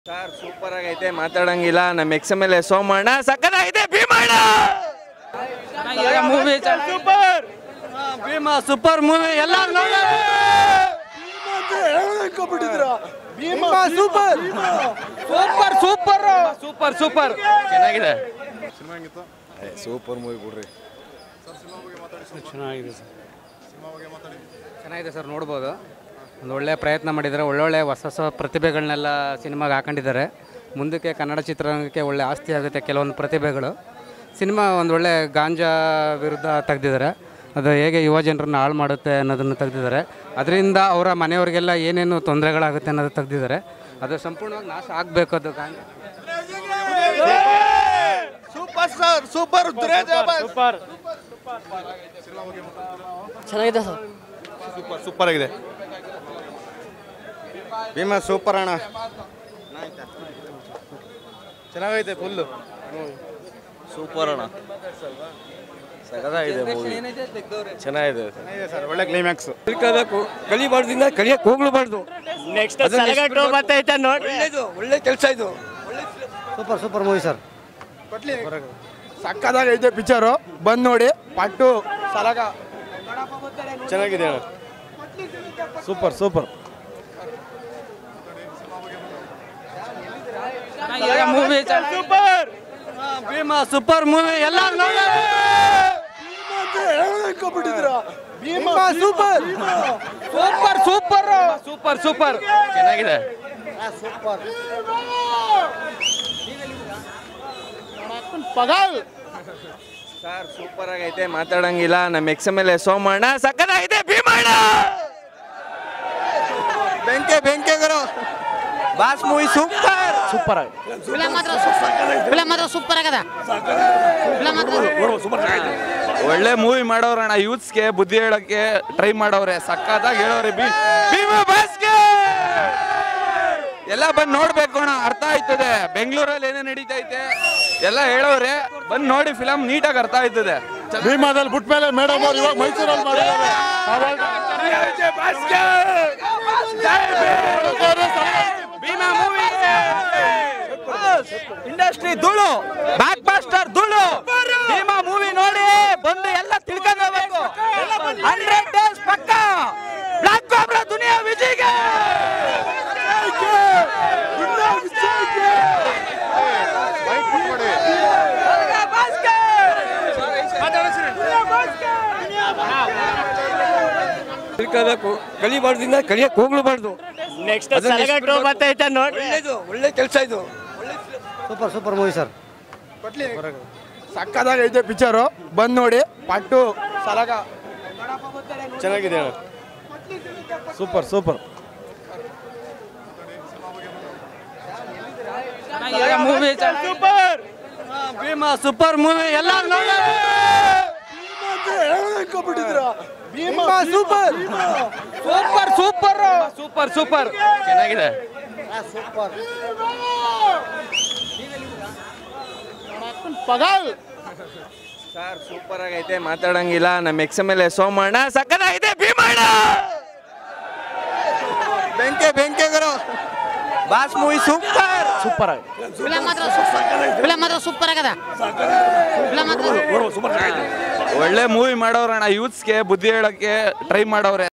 sir super ಆಗೈತೆ ಮಾತಾಡಂಗಿಲ್ಲ ನಮ್ಮ ex M L A Somanna ಸಕ್ಕತ್ತಾಗೈತೆ Bhimanna movie super Bheema super movie ಎಲ್ಲ super super super super super ಚೆನ್ನಾಗಿದೆ ಸೂಪರ್ ಮೂವಿ ಬಿಡ್ರಿ ಚೆನ್ನಾಗಿದೆ ಸರ್ ಚೆನ್ನಾಗಿದೆ ಸರ್ ನೋಡ್ಬೋದು ಒಂದು ಒಳ್ಳೆಯ ಪ್ರಯತ್ನ ಮಾಡಿದ್ದಾರೆ ಒಳ್ಳೊಳ್ಳೆ ಹೊಸ ಹೊಸ ಪ್ರತಿಭೆಗಳನ್ನೆಲ್ಲ ಸಿನಿಮಾಗೆ ಹಾಕೊಂಡಿದ್ದಾರೆ ಮುಂದಕ್ಕೆ ಕನ್ನಡ ಚಿತ್ರರಂಗಕ್ಕೆ ಒಳ್ಳೆ ಆಸ್ತಿ ಆಗುತ್ತೆ ಕೆಲವೊಂದು ಪ್ರತಿಭೆಗಳು ಸಿನಿಮಾ ಒಂದು ಒಳ್ಳೆ ಗಾಂಜಾ ವಿರುದ್ಧ ತೆಗೆದಿದ್ದಾರೆ ಅದು ಹೇಗೆ ಯುವ ಜನರನ್ನ ಹಾಳು ಮಾಡುತ್ತೆ ಅನ್ನೋದನ್ನು ತೆಗೆದಿದ್ದಾರೆ ಅದರಿಂದ ಅವರ ಮನೆಯವರಿಗೆಲ್ಲ ಏನೇನು ತೊಂದರೆಗಳಾಗುತ್ತೆ ಅನ್ನೋದು ತೆಗೆದಿದ್ದಾರೆ ಅದು ಸಂಪೂರ್ಣವಾಗಿ ನಾಶ ಆಗಬೇಕು ಅದು ಗಾಂಜಾ ಸೂಪರ್ ಸರ್ ಸೂಪರ್ ಸೂಪರ್ ಚೆನ್ನಾಗಿದೆ ಸರ್ ಸೂಪರ್ ಸೂಪರ್ ಆಗಿದೆ ಭೀಮಾ ಸೂಪರ್ ಅಣ್ಣ ಚೆನ್ನಾಗೈತೆ ಫುಲ್ಲು ಸೂಪರ್ ಅಣ್ಣ ಸಕ್ಕತ್ತಾಗಿದೆ ಮೂವಿ ಚೆನ್ನಾಗಿದೆ ಚೆನ್ನಾಗಿದೆ ಸರ್ ಒಳ್ಳೆ ಕ್ಲೈಮ್ಯಾಕ್ಸ್ ತಿಳ್ಕೋಬೇಕು ಕಲಿಬಾರ್ದಿಂದ ಕಲಿಯಕ್ಕೆ ಹೋಗ್ಲಬಾರ್ದು ನೆಕ್ಸ್ಟ್ ಬರ್ತೈತೆ ನೋಡಿ ಒಳ್ಳೆ ಕೆಲಸ ಇದು ಸೂಪರ್ ಸೂಪರ್ ಮೂವಿ ಸರ್ ಸಕ್ಕದಾಗೈತೆ ಪಿಕ್ಚರು ಬಂದು ನೋಡಿ ಪಟ್ಟು ಸಲಗ ಚೆನ್ನಾಗಿದೆ ಅಣ್ಣ super super movie super Bheema super movie ಎಲ್ಲ Bheema super super super super super ಚೆನ್ನಾಗಿದೆ ಸರ್ ಸೂಪರ್ ಆಗೈತೆ ಮಾತಾಡಂಗಿಲ್ಲ ನಮ್ಮ ex M L A Somanna ಸಕ್ಕತ್ತಾಗಿದೆ ಭೀಮಣ್ಣ ಬೆಂಕೆ ಬೆಂಕೆ ಗುರು boss movie super super film ಮಾತ್ರ ಸೂಪರ್ ಫಿಲಮ್ ಮಾತ್ರ ಸೂಪರ್ ಆಗದ ಫಿಲಮ್ ಮಾತ್ರ ಒಳ್ಳೆ ಮೂವಿ ಮಾಡೋರಣ್ಣ ಯೂತ್ಸ್ಗೆ ಬುದ್ಧಿ ಹೇಳಕ್ಕೆ ಟ್ರೈ ಮಾಡವ್ರೆ ಸಕ್ಕತ್ತಾಗಿ ಹೇಳೋರೆ ಬಿ ಭೀಮ ಬಾಸ್ಗೆ ಎಲ್ಲ ಬಂದು ನೋಡ್ಬೇಕು ಅಣ್ಣ ಅರ್ಥ ಆಯ್ತದೆ ಬೆಂಗಳೂರಲ್ಲಿ ಏನೇ ನಡೀತೈತೆ ಎಲ್ಲ ಹೇಳೋರೆ ಬಂದು ನೋಡಿ ಫಿಲಮ್ ನೀಟಾಗಿ ಅರ್ಥ ಆಯ್ತದೆ ಭೀಮಾದಲ್ಲಿ ಬಿಟ್ಟ ಮೇಲೆ ಮೇಡಮ್ ಅವ್ರು ಇವಾಗ ಮೈಸೂರಲ್ಲಿ ಮಾಡಿದ್ದಾರೆ ಭೀಮಾ ಮೂವಿ ಇಂಡಸ್ಟ್ರಿ ಧೂಳು ಬ್ಯಾಕ್ ಬಾಸ್ಟರ್ ಧೂಳು ಭೀಮಾ ಮೂವಿ ನೋಡಿ ಬಂದು ಎಲ್ಲ ತಿಳ್ಕೊಂಡು ಹೋಗ್ಬೇಕು ಹಂಡ್ರೆಡ್ ಡೇಸ್ ಪಕ್ಕ ಬ್ಲಾಕ್ ಕಾಬ್ರಾ ದುನಿಯಾ ವಿಜಯ್ಗೆ ತಿಳ್ಕೋಬೇಕು ಕಲಿಬಾರ್ದಿಂದ ಕಲಿಯಕ್ಕೆ ಹೋಗ್ಲಬಾರ್ದು ನೆಕ್ಸ್ಟ್ ಬರ್ತೈತೆ ನೋಡಿ ಒಳ್ಳೇದು ಒಳ್ಳೆ ಕೆಲಸ ಇದು ಸೂಪರ್ ಸೂಪರ್ ಮೂವಿ ಸರ್ ಸಕ್ಕದಾಗೈತೆ ಪಿಕ್ಚರು ಬಂದು ನೋಡಿ ಪಟ್ಟು ಸಲಗ ಚೆನ್ನಾಗಿದೆ ಅಣ್ಣ super super movie super Bheema super movie ಎಲ್ಲ Bheema super super super super super ಚೆನ್ನಾಗಿದೆ ಸರ್ ಸೂಪರ್ ಆಗೈತೆ ಮಾತಾಡಂಗಿಲ್ಲ ನಮ್ಮ ex M L A Somanna ಸಕ್ಕತ್ತಾಗೈತೆ ಭೀಮಣ್ಣ ಬೆಂಕೆ ಬೆಂಕೆ ಗುರು boss movie super super film ಮಾತ್ರ ಸೂಪರ್ ಫಿಲಮ್ ಮಾತ್ರ ಸೂಪರ್ ಆಗದ ಫಿಲಮ್ ಮಾತ್ರ ಒಳ್ಳೆ ಮೂವಿ ಮಾಡೋರಣ್ಣ ಯೂತ್ಸ್ಗೆ ಬುದ್ಧಿ ಹೇಳಕ್ಕೆ ಟ್ರೈ ಮಾಡವ್ರೆ